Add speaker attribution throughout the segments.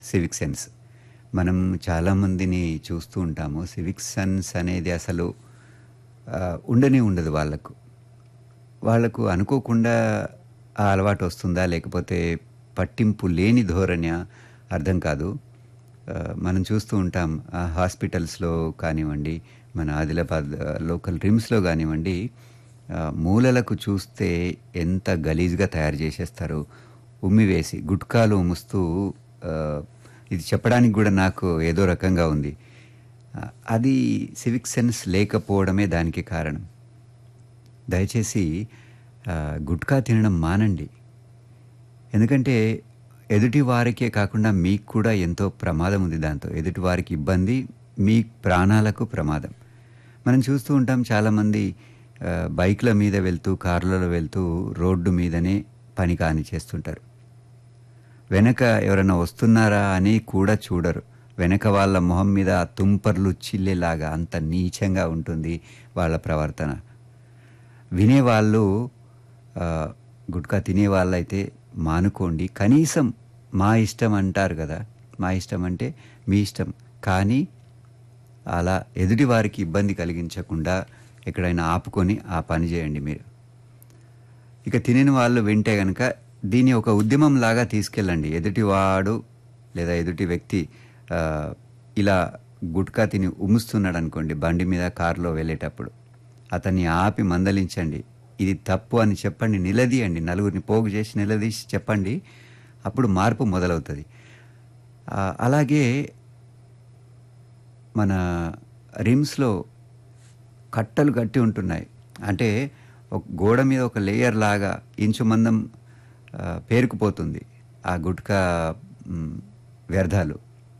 Speaker 1: civic sense మనం చాలామందిని చూస్తూ ఉంటాము సివిక్ సెన్స్ అనేది అసలు ఆ, ఉండనే ఉండదు వాళ్ళకు వాళ్ళకు అనుకోకుండా ఆ అలవాటు వస్తుందా లేకపోతే పట్టింపు లేని ధోరణి అర్థం కాదు ఆ, మనం చూస్తూ ఉంటాం ఆ, హాస్పిటల్స్లో కానివ్వండి మన ఆదిలాబాద్ ఆ, లోకల్ రిమ్స్లో కానివ్వండి ఆ, మూలలకు చూస్తే ఎంత గలీజ్గా తయారు చేసేస్తారు ఉమ్మి వేసి గుట్కాలు ఉమ్ముస్తూ ఆ, ఇది చెప్పడానికి కూడా నాకు ఏదో రకంగా ఉంది ఆ, అది సివిక్ సెన్స్ లేకపోవడమే దానికి కారణం దయచేసి ఆ, గుట్కా తినడం మానండి ఎందుకంటే ఎదుటి వారికే కాకుండా మీకు కూడా ఎంతో ప్రమాదం ఉంది దాంతో ఎదుటి వారికి ఇబ్బంది మీ ప్రాణాలకు ప్రమాదం మనం చూస్తూ ఉంటాం చాలామంది ఆ, బైక్ల మీద వెళ్తూ కార్లలో వెళ్తూ రోడ్డు మీదనే పని కాని చేస్తుంటారు వెనక ఎవరైనా వస్తున్నారా అని కూడా చూడరు వెనక వాళ్ళ మొహం మీద ఆ తుంపర్లు చిల్లేలాగా అంత నీచంగా ఉంటుంది వాళ్ళ ప్రవర్తన వినేవాళ్ళు ఆ, గుట్కా తినేవాళ్ళైతే మానుకోండి కనీసం మా ఇష్టం అంటారు కదా మా ఇష్టం అంటే మీ ఇష్టం కానీ అలా ఎదుటి వారికి ఇబ్బంది కలిగించకుండా ఎక్కడైనా ఆపుకొని ఆ పని చేయండి మీరు ఇక తినని వాళ్ళు వింటే కనుక దీన్ని ఒక ఉద్యమం లాగా తీసుకెళ్ళండి ఎదుటివాడు లేదా ఎదుటి వ్యక్తి ఆ, ఇలా గుట్కా తిని ఉమ్ముస్తున్నాడు అనుకోండి బండి మీద కారులో వెళ్ళేటప్పుడు అతన్ని ఆపి మందలించండి ఇది తప్పు అని చెప్పండి నిలదీయండి నలుగురిని పోగు చేసి నిలదీసి చెప్పండి అప్పుడు మార్పు మొదలవుతుంది ఆ, అలాగే మన రిమ్స్లో కట్టలు కట్టి ఉంటున్నాయి అంటే ఒక గోడ మీద ఒక లేయర్ లాగా ఇంచు మందం ఆ, పేరుకుపోతుంది ఆ గుట్కా మ్, వ్యర్థాలు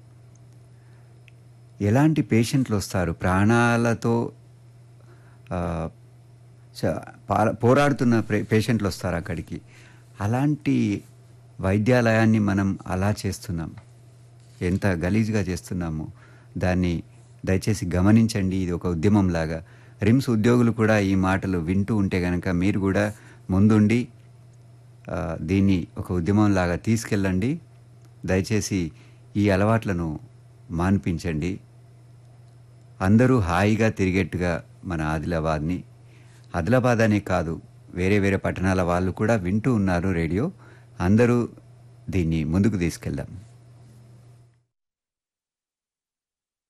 Speaker 1: ఎలాంటి పేషెంట్లు వస్తారు ప్రాణాలతో ఆ, చ- పా- పోరాడుతున్న ప్రే- పేషెంట్లు వస్తారు అక్కడికి అలాంటి వైద్యాలయాన్ని మనం అలా చేస్తున్నాం ఎంత గలీజ్గా చేస్తున్నాము దాన్ని దయచేసి గమనించండి ఇది ఒక ఉద్యమం లాగా రిమ్స్ ఉద్యోగులు కూడా ఈ మాటలు వింటూ ఉంటే కనుక మీరు కూడా ముందుండి ఆ, దీన్ని ఒక ఉద్యమం లాగా తీసుకెళ్ళండి దయచేసి ఈ అలవాట్లను మాన్పించండి అందరూ హాయిగా తిరిగేట్టుగా మన ఆదిలాబాద్ని ఆదిలాబాద్ అనే కాదు వేరే వేరే పట్టణాల వాళ్ళు కూడా వింటూ ఉన్నారు రేడియో అందరూ దీన్ని ముందుకు తీసుకెళ్దాం